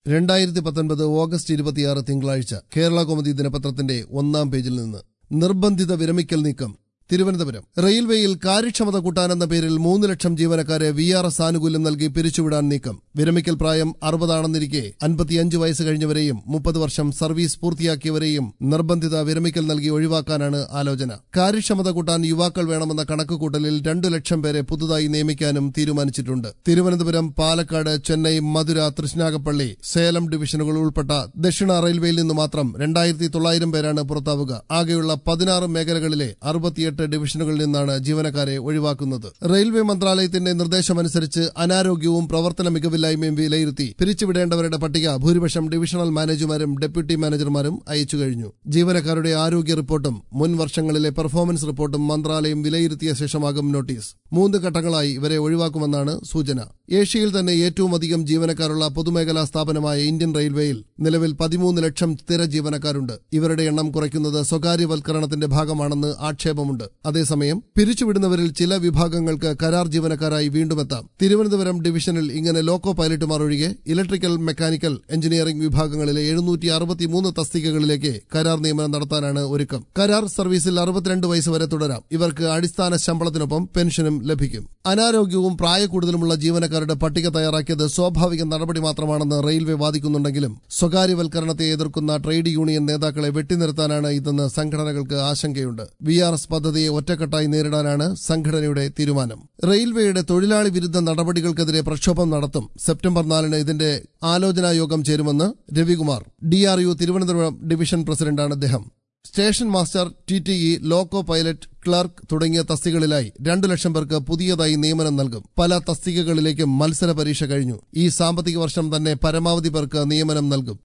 രണ്ടായിരത്തി പത്തൊൻപത് ഓഗസ്റ്റ് ഇരുപത്തിയാറ് തിങ്കളാഴ്ച കേരള കോമതി ദിനപത്രത്തിന്റെ ഒന്നാം പേജിൽ നിന്ന് നിർബന്ധിത വിരമിക്കൽ നീക്കം തിരുവനന്തപുരം റെയിൽവേയിൽ കാര്യക്ഷമത കൂട്ടാനെന്ന പേരിൽ മൂന്ന് ലക്ഷം ജീവനക്കാരെ വി ആർ എസ് ആനുകൂല്യം നൽകി പിരിച്ചുവിടാൻ നീക്കം വിരമിക്കൽ പ്രായം അറുപതാണെന്നിരിക്കെ അൻപത്തിയഞ്ച് വയസ്സ് കഴിഞ്ഞവരെയും മുപ്പത് വർഷം സർവീസ് പൂർത്തിയാക്കിയവരെയും നിർബന്ധിത വിരമിക്കൽ നൽകി ഒഴിവാക്കാനാണ് ആലോചന കാര്യക്ഷമത കൂട്ടാൻ യുവാക്കൾ വേണമെന്ന കണക്കുകൂട്ടലിൽ രണ്ടു ലക്ഷം പേരെ പുതുതായി നിയമിക്കാനും തീരുമാനിച്ചിട്ടുണ്ട് തിരുവനന്തപുരം പാലക്കാട് ചെന്നൈ മധുര തൃശ്നാഗപ്പള്ളി സേലം ഡിവിഷനുകൾ ഉൾപ്പെട്ട ദക്ഷിണ റെയിൽവേയിൽ നിന്ന് മാത്രം രണ്ടായിരത്തി തൊള്ളായിരം പേരാണ് പുറത്താവുക ആകെയുള്ള പതിനാറ് മേഖലകളിലെ അറുപത്തിയെട്ട് ഡിവിഷനുകളിൽ നിന്നാണ് ജീവനക്കാരെ ഒഴിവാക്കുന്നത് റെയിൽവേ മന്ത്രാലയത്തിന്റെ നിർദ്ദേശമനുസരിച്ച് അനാരോഗ്യവും പ്രവർത്തന മികവില്ലായ്മയും വിലയിരുത്തി പിരിച്ചുവിടേണ്ടവരുടെ പട്ടിക ഭൂരിപക്ഷം ഡിവിഷണൽ മാനേജർമാരും ഡെപ്യൂട്ടി മാനേജർമാരും അയച്ചു കഴിഞ്ഞു ജീവനക്കാരുടെ ആരോഗ്യ റിപ്പോർട്ടും മുൻ വർഷങ്ങളിലെ പെർഫോമൻസ് റിപ്പോർട്ടും മന്ത്രാലയം വിലയിരുത്തിയ ശേഷമാകും നോട്ടീസ് മൂന്ന് ഘട്ടങ്ങളായി ഇവരെ ഒഴിവാക്കുമെന്നാണ് സൂചന ഏഷ്യയിൽ തന്നെ ഏറ്റവും അധികം ജീവനക്കാരുള്ള പൊതുമേഖലാ സ്ഥാപനമായ ഇന്ത്യൻ റെയിൽവേയിൽ നിലവിൽ പതിമൂന്ന് ലക്ഷം സ്ഥിര ജീവനക്കാരുണ്ട് ഇവരുടെ എണ്ണം കുറയ്ക്കുന്നത് സ്വകാര്യവൽക്കരണത്തിന്റെ ഭാഗമാണെന്ന് ആക്ഷേപമുണ്ട് അതേസമയം പിരിച്ചുവിടുന്നവരിൽ ചില വിഭാഗങ്ങൾക്ക് കരാർ ജീവനക്കാരായി വീണ്ടും എത്താം തിരുവനന്തപുരം ഡിവിഷനിൽ ഇങ്ങനെ ലോക്കോ പൈലറ്റുമാർ ഒഴികെ ഇലക്ട്രിക്കൽ മെക്കാനിക്കൽ എഞ്ചിനീയറിംഗ് വിഭാഗങ്ങളിലെ എഴുന്നൂറ്റി അറുപത്തിമൂന്ന് തസ്തികകളിലേക്ക് കരാർ നിയമനം നടത്താനാണ് ഒരുക്കം കരാർ സർവീസിൽ അറുപത്തിരണ്ട് വയസ്സ് വരെ തുടരാം ഇവർക്ക് അടിസ്ഥാന ശമ്പളത്തിനൊപ്പം പെൻഷനും ലഭിക്കും അനാരോഗ്യവും പ്രായക്കൂടുതലുമുള്ള ജീവനക്കാരുടെ പട്ടിക തയ്യാറാക്കിയത് സ്വാഭാവിക നടപടി മാത്രമാണെന്ന് റെയിൽവേ വാദിക്കുന്നുണ്ടെങ്കിലും സ്വകാര്യവൽക്കരണത്തെ എതിർക്കുന്ന ട്രേഡ് യൂണിയൻ നേതാക്കളെ വെട്ടിനിർത്താനാണ് ഇതെന്ന് സംഘടനകൾക്ക് ആശങ്കയുണ്ട് വി ആർ എസ് പദ്ധതിയെ ഒറ്റക്കെട്ടായി നേരിടാനാണ് സംഘടനയുടെ തീരുമാനം റെയിൽവേയുടെ തൊഴിലാളി വിരുദ്ധ നടപടികൾക്കെതിരെ പ്രക്ഷോഭം നടത്തും സെപ്റ്റംബർ നാലിന് ഇതിന്റെ ആലോചനാ യോഗം ചേരുമെന്ന് Ravikumar D R U Thiruvananthapuram division പ്രസിഡന്റാണ് അദ്ദേഹം station master T T E loco pilot clerk തുടങ്ങിയ തസ്തികകളിലായി രണ്ടു ലക്ഷം പേർക്ക് പുതിയതായി നിയമനം നൽകും പല തസ്തികകളിലേക്കും മത്സര പരീക്ഷ കഴിഞ്ഞു ഈ സാമ്പത്തിക വർഷം തന്നെ പരമാവധി പേർക്ക് നിയമനം നൽകും